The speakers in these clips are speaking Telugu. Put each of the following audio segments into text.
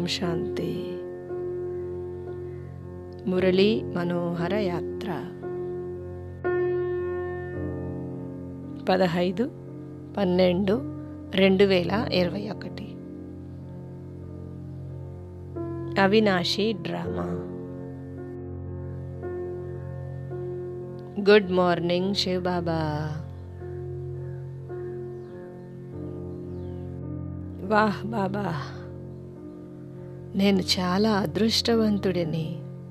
శాంతి మురళీ మనోహర యాత్ర పదహైదు పన్నెండు రెండు వేల ఇరవై ఒకటి అవినాశి డ్రామా గుడ్ మార్నింగ్ శివబాబా వాహ్ బాబా నేను చాలా అదృష్టవంతుడిని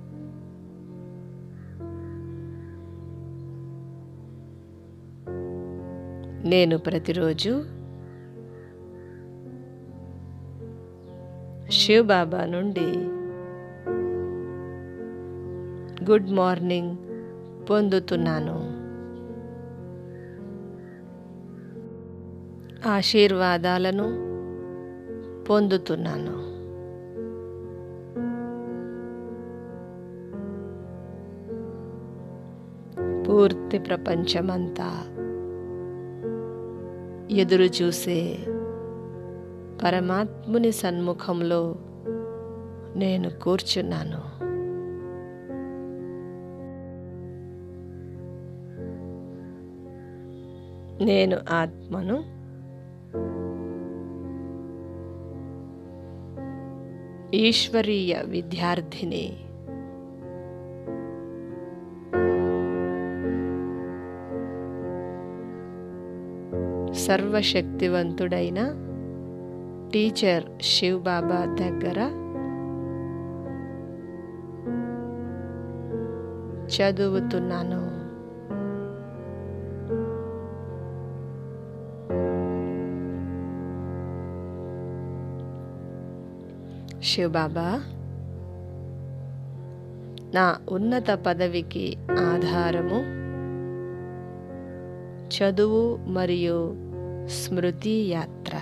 నేను ప్రతిరోజు శివ్ బాబా నుండి గుడ్ మార్నింగ్ పొందుతున్నాను ఆశీర్వాదాలను పొందుతున్నాను పూర్తి ప్రపంచమంతా ఎదురు చూసే పరమాత్ముని సన్ముఖంలో నేను కూర్చున్నాను నేను ఆత్మను ఈశ్వరీయ విద్యార్థిని సర్వశక్తివంతుడైన టీచర్ శివ్ బాబా దగ్గర చదువుతున్నాను శివ్ బాబా నా ఉన్నత పదవికి ఆధారము చదువు మరియు స్మృతి యాత్ర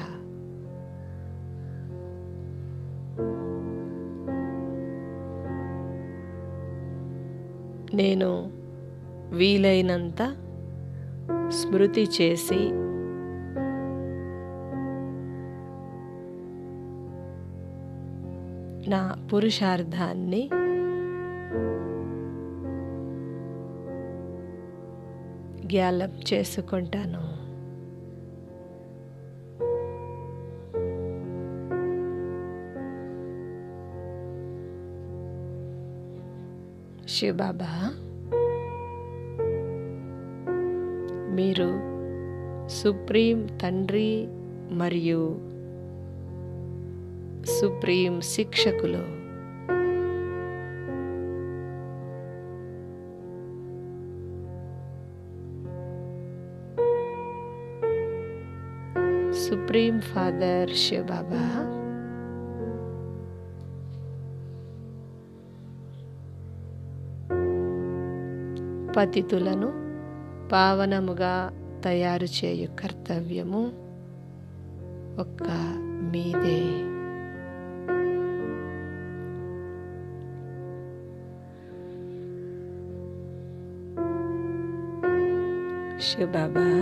నేను వీలైనంత స్మృతి చేసి నా పురుషార్థాన్ని గ్యాలప్ చేసుకుంటాను శివబాబా మీరు సుప్రీం తండ్రి మరియు సుప్రీం శిక్షకులు సుప్రీం ఫాదర్ శివబాబా పతితులను పావనముగా తయారు చేయు కర్తవ్యము ఒక్క మీదే శివబాబా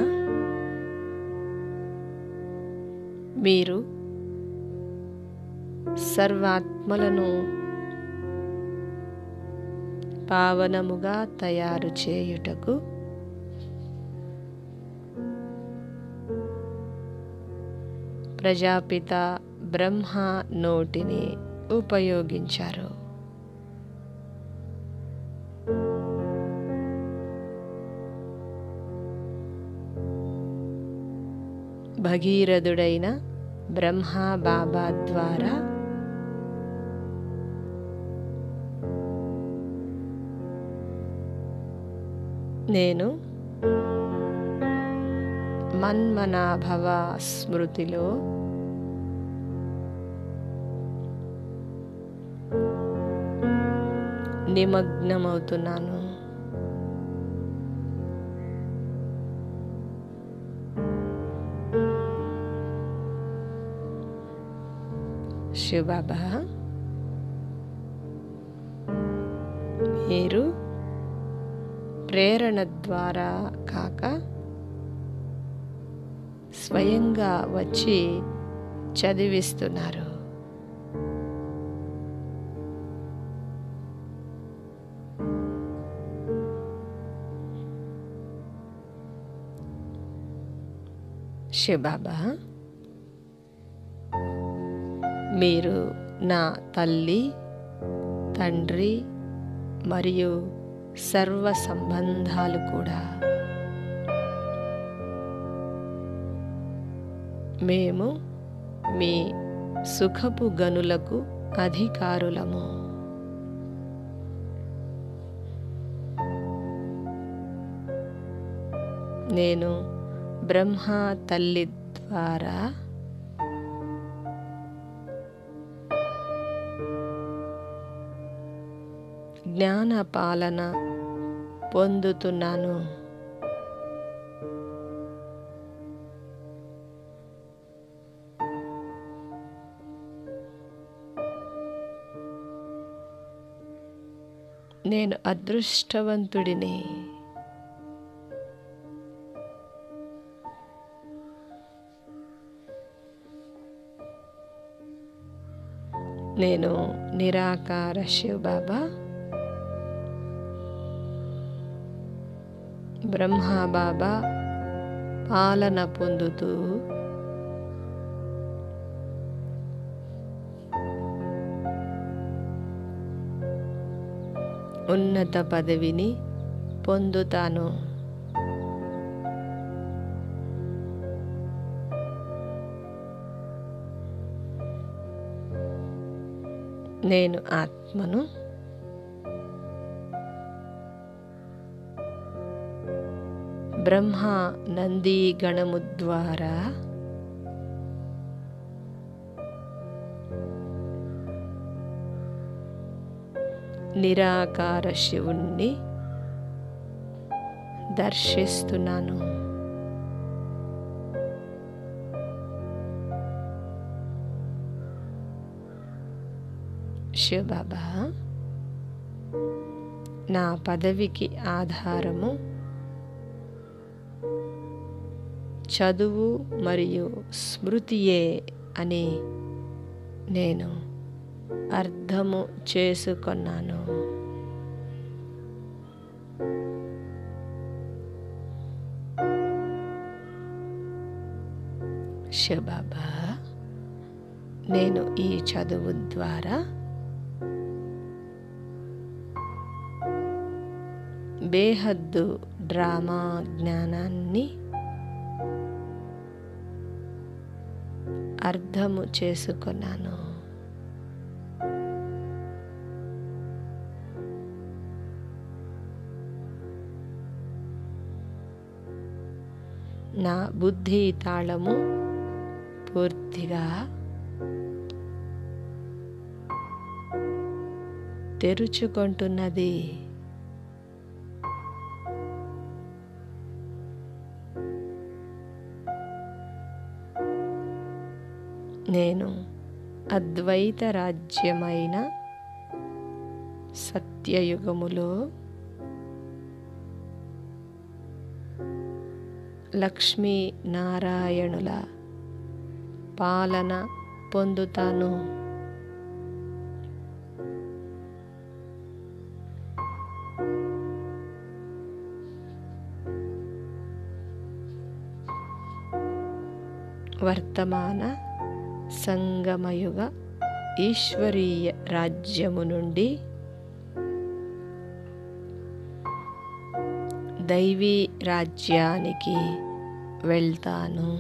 మీరు సర్వాత్మలను పావనముగా తయారు చేయుటకు ప్రజాపిత బ్రహ్మ నోటిని ఉపయోగించారు భగీరథుడైన బ్రహ్మ బాబా ద్వారా నేను మన్మనాభవ స్మృతిలో నిమగ్నమవుతున్నాను శివబాబా మీరు ప్రేరణ ద్వారా కాక స్వయంగా వచ్చి చదివిస్తున్నారు శివబాబా మీరు నా తల్లి తండ్రి మరియు సర్వ సంబంధాలు కూడా మేము మీ సుఖపు గనులకు అధికారులము నేను బ్రహ్మ తల్లి ద్వారా జ్ఞాన పాలన పొందుతున్నాను నేను అదృష్టవంతుడిని నేను నిరాకార శివబాబా బ్రహ్మబాబా పాలన పొందుతూ ఉన్నత పదవిని పొందుతాను నేను ఆత్మను బ్రహ్మ నంది గణము ద్వారా నిరాకార శివుణ్ణి దర్శిస్తున్నాను శివబాబా నా పదవికి ఆధారము చదువు మరియు స్మృతియే అని నేను అర్థము చేసుకున్నాను శబాబా నేను ఈ చదువు ద్వారా బేహద్దు డ్రామా జ్ఞానాన్ని అర్థము చేసుకున్నాను నా బుద్ధి తాళము పూర్తిగా తెరుచుకుంటున్నది నేను అద్వైత రాజ్యమైన సత్యయుగములో లక్ష్మీ నారాయణుల పాలన పొందుతాను వర్తమాన సంగమయుగ ఈశ్వరీయ రాజ్యము నుండి దైవీ రాజ్యానికి వెళ్తాను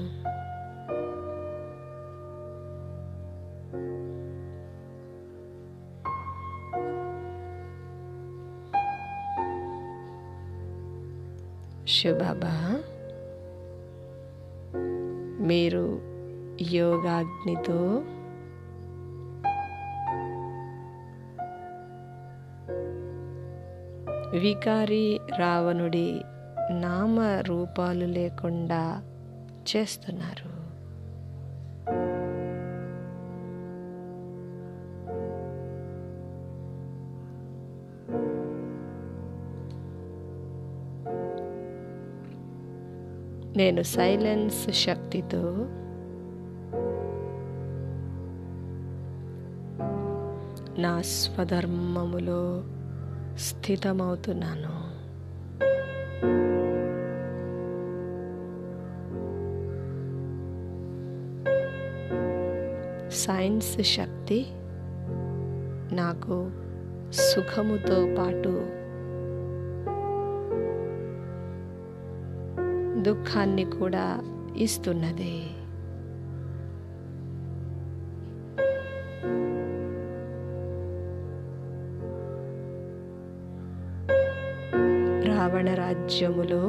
శుభాబా మీరు యోగాగ్నితో వికారి రావణుడి నామ రూపాలు లేకుండా చేస్తున్నారు నేను సైలెన్స్ శక్తితో నా స్వధర్మములో స్థితమవుతున్నాను సైన్స్ శక్తి నాకు సుఖముతో పాటు దుఃఖాన్ని కూడా ఇస్తున్నది రావణ రాజ్యములో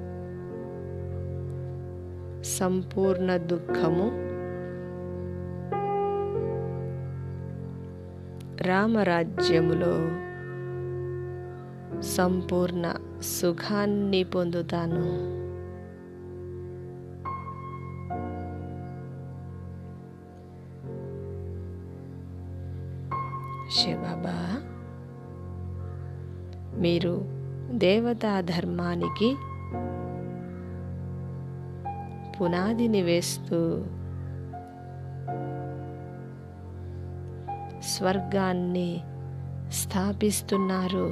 సంపూర్ణ దుఃఖము రామరాజ్యములో సంపూర్ణ సుఖాన్ని పొందుతాను శివబాబా మీరు దేవతా ధర్మానికి పునాదిని వేస్తూ స్వర్గాన్ని స్థాపిస్తున్నారు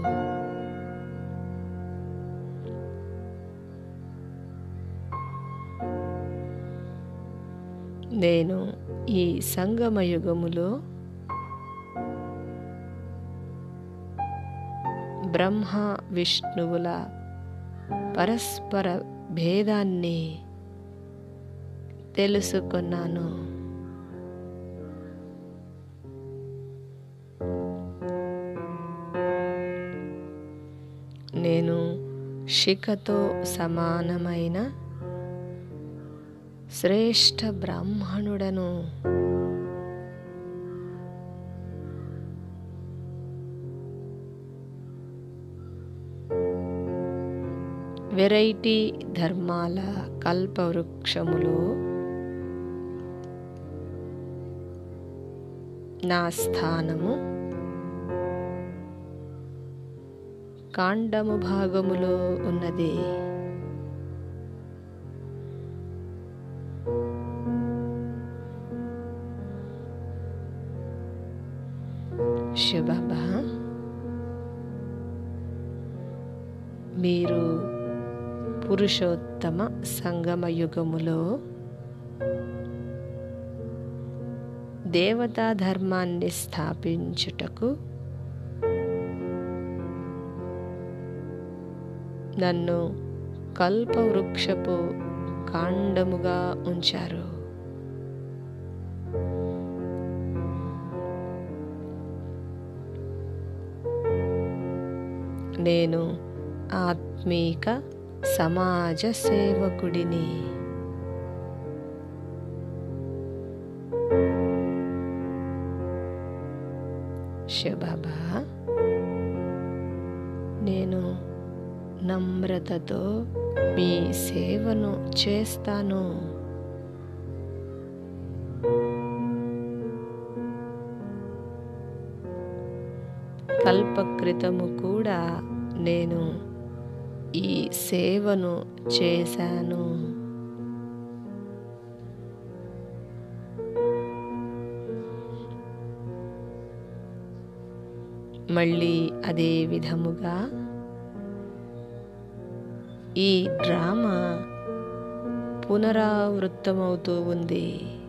నేను ఈ సంగమయుగములో బ్రహ్మ విష్ణువుల పరస్పర భేదాన్ని తెలుసుకున్నాను నేను శిఖతో సమానమైన శ్రేష్ఠ బ్రాహ్మణుడను వెరైటీ ధర్మాల కల్పవృక్షములో నా స్థానము కాండము భాగములో ఉన్నది శివబాబా మీరు పురుషోత్తమ సంగమ యుగములో దేవతా ధర్మాన్ని స్థాపించుటకు నన్ను కల్పవృక్షపు కాండముగా ఉంచారు నేను ఆత్మీక సమాజ సేవకుడిని శివబాబా నేను నమ్రతతో మీ సేవను చేస్తాను కల్పకృతము కూడా నేను ఈ సేవను చేశాను మళ్ళీ అదే విధముగా ఈ డ్రామా పునరావృత్తమవుతూ ఉంది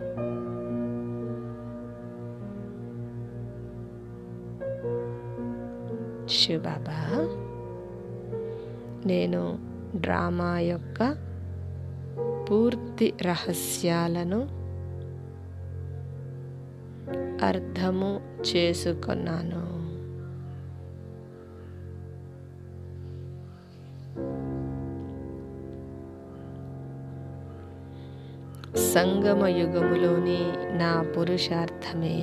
శివబాబా నేను డ్రామా యొక్క పూర్తి రహస్యాలను అర్థము చేసుకున్నాను సంగమ యుగములోని నా పురుషార్థమే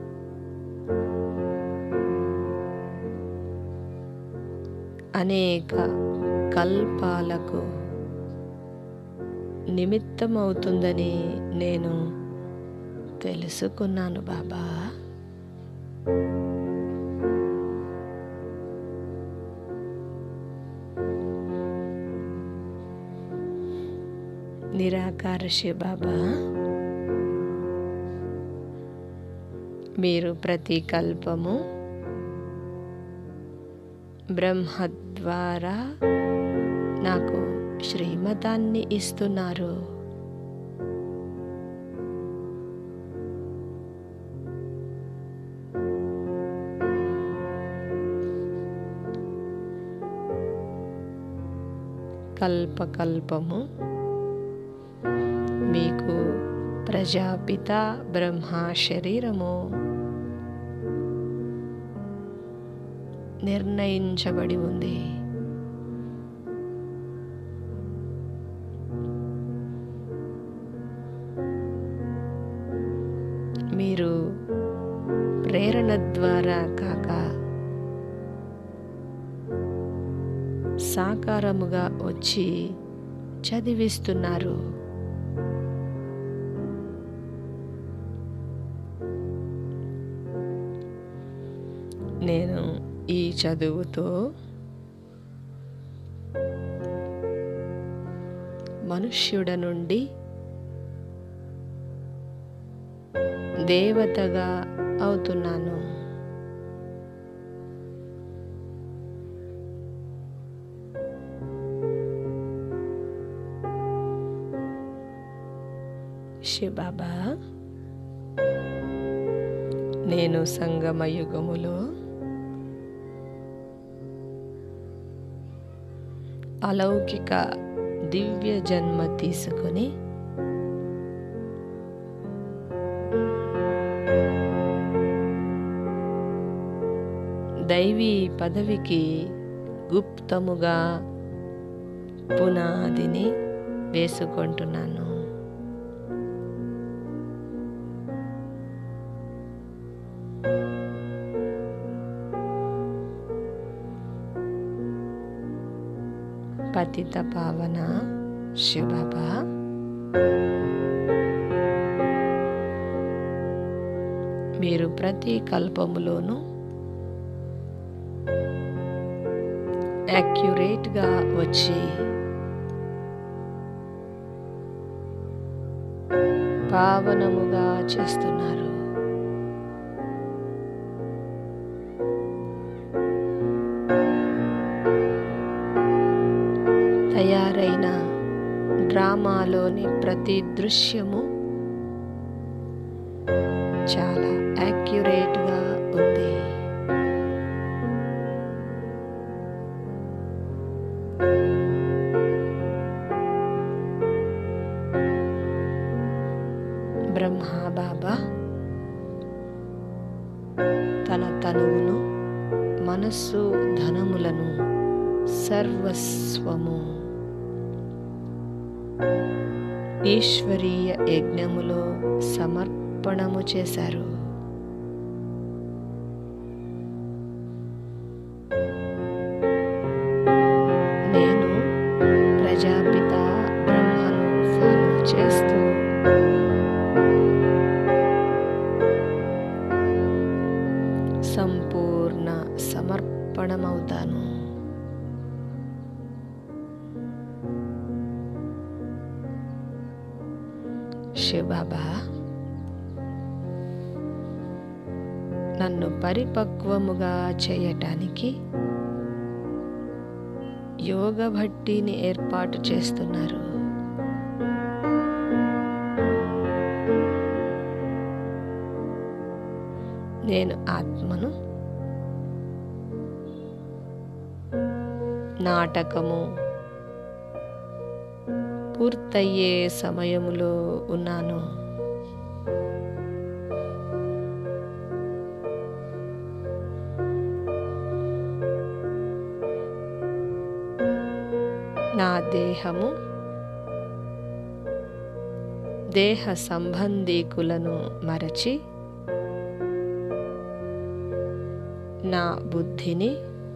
అనేక కల్పాలకు నిమిత్తమవుతుందని నేను తెలుసుకున్నాను బాబా నిరాకార బాబా మీరు ప్రతి కల్పము బ్రహ్మ ద్వారా నాకు శ్రీమతాన్ని ఇస్తున్నారు కల్పకల్పము మీకు ప్రజాపిత బ్రహ్మ శరీరము నిర్ణయించబడి ఉంది మీరు ప్రేరణ ద్వారా కాక సాకారముగా వచ్చి చదివిస్తున్నారు నేను ఈ చదువుతో మనుష్యుడ నుండి దేవతగా అవుతున్నాను శివబాబా నేను సంగమయుగములో అలౌకిక దివ్య జన్మ తీసుకొని దైవీ పదవికి గుప్తముగా పునాదిని వేసుకుంటున్నాను పతిత పావన శివబాబా మీరు ప్రతి కల్పములోనూ యాక్యురేట్గా వచ్చి పావనముగా చేస్తున్నారు తయారైన డ్రామాలోని ప్రతి దృశ్యము చాలా యాక్యురేట్గా ఉంది బ్రహ్మా బాబా తన తనువును మనస్సు ధనములను సర్వస్వము ఈశ్వరీయ యజ్ఞములో సమర్పణము చేశారు నేను ప్రజాపిత బ్రహ్మను ఫాలో చేస్తూ సంపూర్ణ సమర్పణమవుతాను శివబాబా నన్ను పరిపక్వముగా చేయటానికి యోగ భట్టిని ఏర్పాటు చేస్తున్నారు నేను ఆత్మను నాటకము పూర్తయ్యే సమయములో ఉన్నాను నా దేహము దేహ సంబంధీకులను మరచి నా బుద్ధిని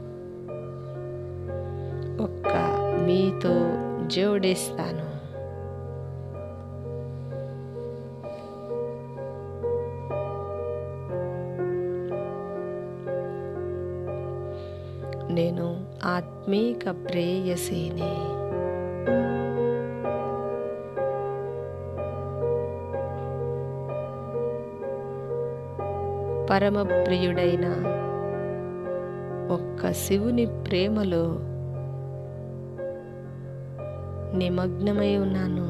ఒక్క మీతో జోడిస్తాను నేను ఆత్మీక ప్రేయసిని పరమ ప్రియుడైన ఒక్క శివుని ప్రేమలో నిమగ్నమై ఉన్నాను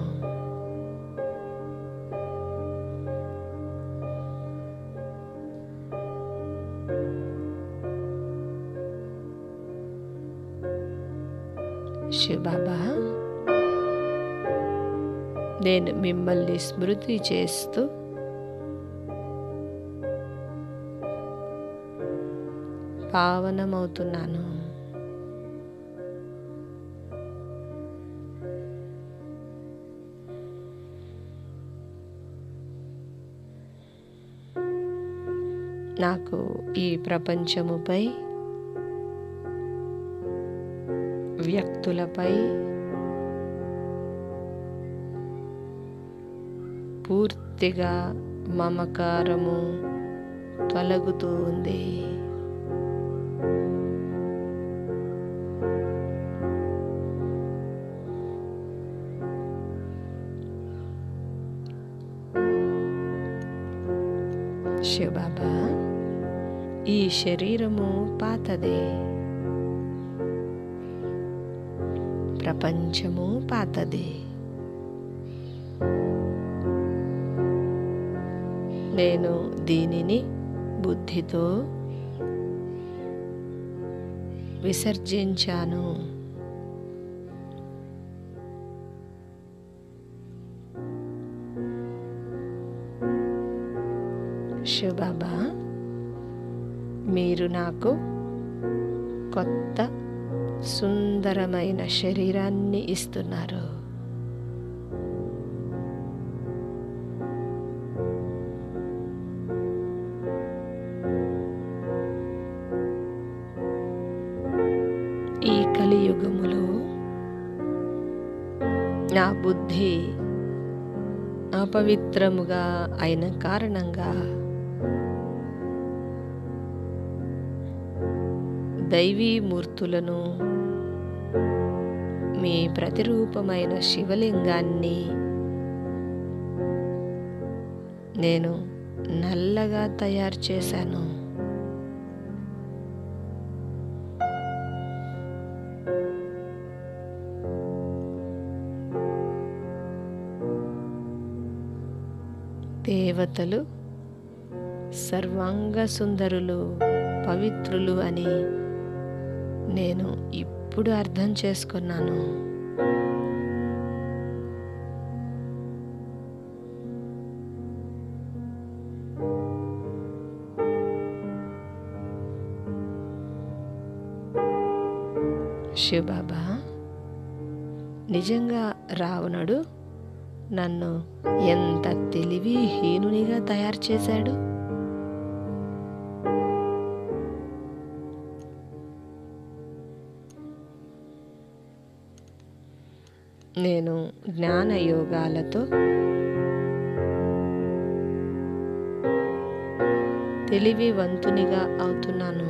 శివబాబా నేను మిమ్మల్ని స్మృతి చేస్తూ పావనమవుతున్నాను నాకు ఈ ప్రపంచముపై వ్యక్తులపై పూర్తిగా మమకారము తొలగుతూ ఉంది శివబాబా ఈ శరీరము పాతదే ప్రపంచము పాతదే నేను దీనిని బుద్ధితో విసర్జించాను శివబాబా మీరు నాకు కొత్త సుందరమైన శరీరాన్ని ఇస్తున్నారు ఈ కలియుగములో నా బుద్ధి అపవిత్రముగా అయిన కారణంగా దైవీ మూర్తులను మీ ప్రతిరూపమైన శివలింగాన్ని నేను నల్లగా తయారు చేశాను దేవతలు సర్వాంగ సుందరులు పవిత్రులు అని నేను ఇప్పుడు అర్థం చేసుకున్నాను శివబాబా నిజంగా రావణుడు నన్ను ఎంత తెలివిహీనునిగా తయారు చేశాడు నేను జ్ఞాన యోగాలతో తెలివివంతునిగా అవుతున్నాను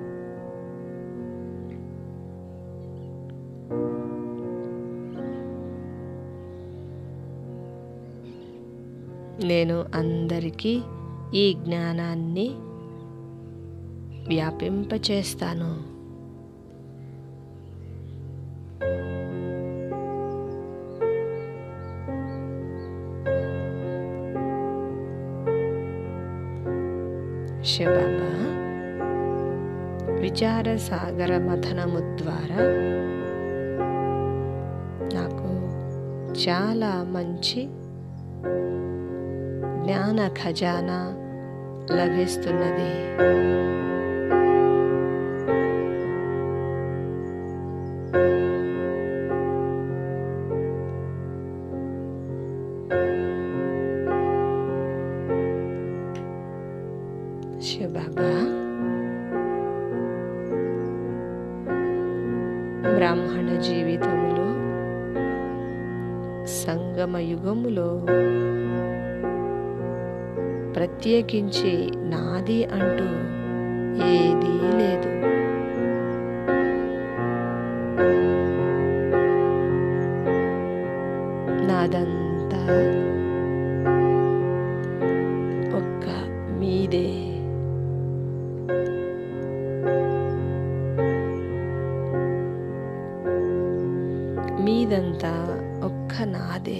నేను అందరికీ ఈ జ్ఞానాన్ని వ్యాపింపచేస్తాను శివబాబా విచార సాగర మథనము ద్వారా నాకు చాలా మంచి జ్ఞాన ఖజానా లభిస్తున్నది శివబాబా బ్రాహ్మణ జీవితములో సంగమ యుగములో ప్రత్యేకించి నాది అంటూ ఏదీ లేదు నాదంతా ఒక్క మీదే మీదంతా ఒక్క నాదే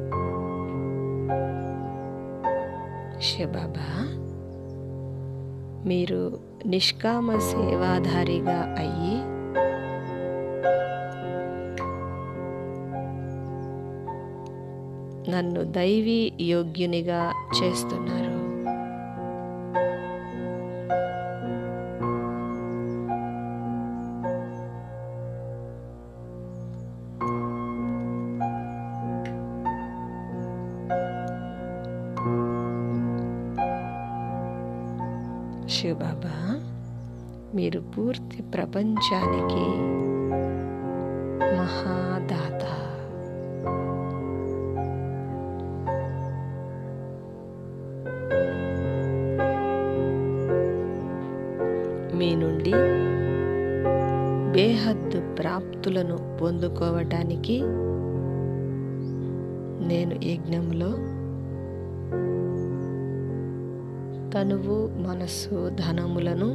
శివబాబా మీరు నిష్కామ సేవాధారిగా అయ్యి నన్ను దైవీ యోగ్యునిగా చేస్తున్నారు శివబాబా మీరు పూర్తి ప్రపంచానికి మహాదాత మీ నుండి బేహద్దు ప్రాప్తులను పొందుకోవటానికి నేను యజ్ఞంలో తనువు మనస్సు ధనములను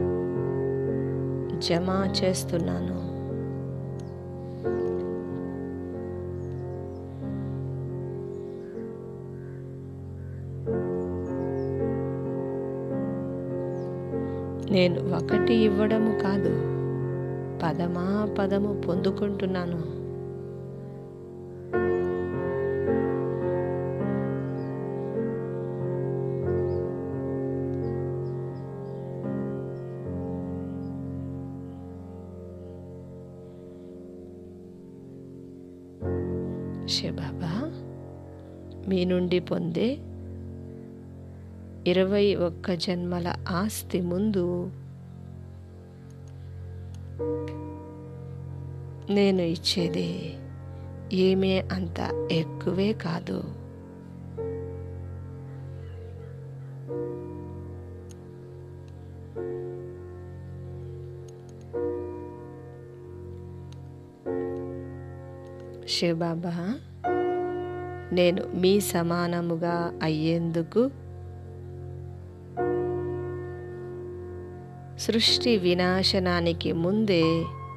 జమ చేస్తున్నాను నేను ఒకటి ఇవ్వడము కాదు పదమా పదము పొందుకుంటున్నాను శివబాబా మీ నుండి పొందే ఇరవై ఒక్క జన్మల ఆస్తి ముందు నేను ఇచ్చేది ఏమీ అంత ఎక్కువే కాదు శివబాబా నేను మీ సమానముగా అయ్యేందుకు సృష్టి వినాశనానికి ముందే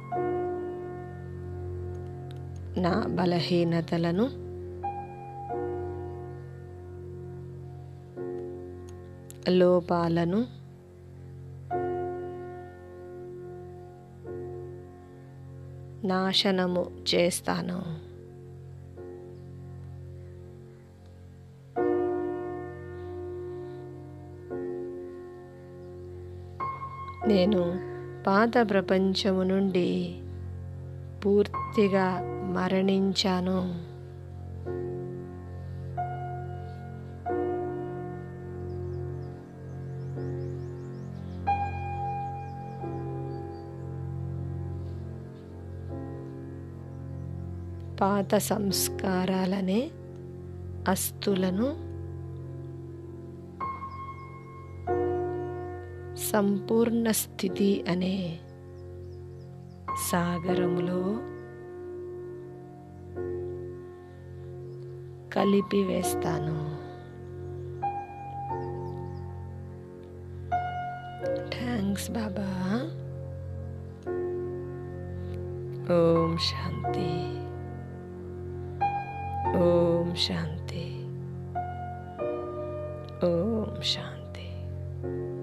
నా బలహీనతలను లోపాలను నాశనము చేస్తాను నేను పాత ప్రపంచము నుండి పూర్తిగా మరణించాను పాత సంస్కారాలనే అస్తులను సంపూర్ణ స్థితి అనే సాగరములో కలిపి వేస్తాను థ్యాంక్స్ బాబా ఓం శాంతి ఓం శాంతి ఓం శాంతి